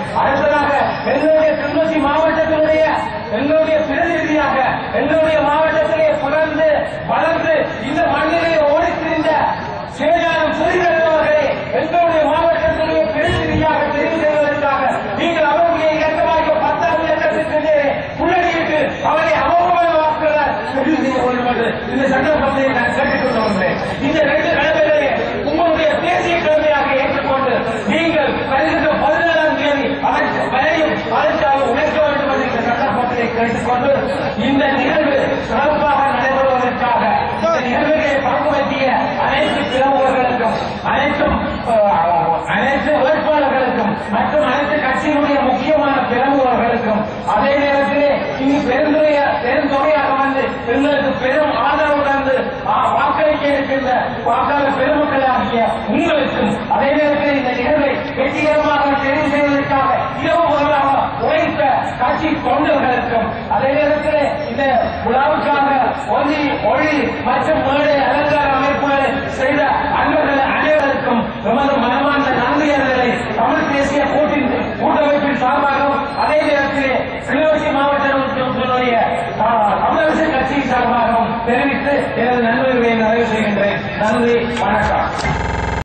அடுத்ததாக எங்களுடைய கிளிநொச்சி மாவட்டத்தினுடைய எங்களுடைய பிரதிநிதியாக எங்களுடைய மாவட்டத்திலே பிறந்து வளர்ந்து இந்த மண்ணிலே ஓடித் திரிந்த சேதாரம் புரிந்தவர்களே எங்களுடைய மாவட்டத்தினுடைய பிரதிநிதியாக தெரிவு செய்வதற்காக நீங்கள் அவருடைய இலக்கமாக பத்தாம் இலக்கத்திற்கு உள்ளடியிட்டு அவரை அவமானமாக்குகிறார் தெரிவு செய்ய வேண்டும் என்று இந்த சந்தர்ப்பத்தை நான் கேட்டுக் கொண்டு இந்த ரெண்டு கடமைகளை உங்களுடைய தேசிய கடமையாக ஏற்றுக்கொண்டு நீங்கள் வருகின்ற பதினேழாம் தேதி அதற்கு வரையும் அதற்காக உழைக்க வேண்டும் என்று இந்த சந்தர்ப்பத்தை கேட்டுக்கொண்டு இந்த நிகழ்வு சிறப்பாக நடைபெறுவதற்காக இந்த நிகழ்வுகளை பங்கு பற்றிய அனைத்து பிரமுகர்களுக்கும் அனைத்தும் அஹ், அனைத்து வேட்பாளர்களுக்கும் மற்றும் அனைத்து கட்சியினுடைய முக்கியமான பிரமுகர்களுக்கும் அதே நேரத்திலே இங்கு பெருந்துறைய பெருந்தொகையாக வந்து எங்களுக்கு பெரும் ஆதரவு தந்து ஆ, வாக்களிக்க இருக்கின்ற வாக்காளர் பெருமக்களாகிய உங்களுக்கும் அதே நேரத்தில் இந்த நிகழ்வை வெற்றிகரமாக தெரிவு செய்வதற்காக இரவு பகலாக உழைத்த கட்சி தொண்டர்களுக்கும் அதே நேரத்தில் இந்த விழாவுக்காக ஒலி ஒளி மற்றும் மேடை அலங்கார அமைப்புகளை செய்த அன்பர்கள் அனைவருக்கும் எமது மனமார்ந்த நன்றியர்களை தமிழ் தேசிய கூட்டின் கூட்டமைப்பின் சார்பாகவும் அதே நேரத்தில் கிளிநொச்சி மாவட்டத்தினுடைய ஆ, தமிழரசு கட்சி சார்பாகவும் தெரிவித்து எனது நண்பர்களை நிறைவு செய்கின்றேன் நன்றி வணக்கம்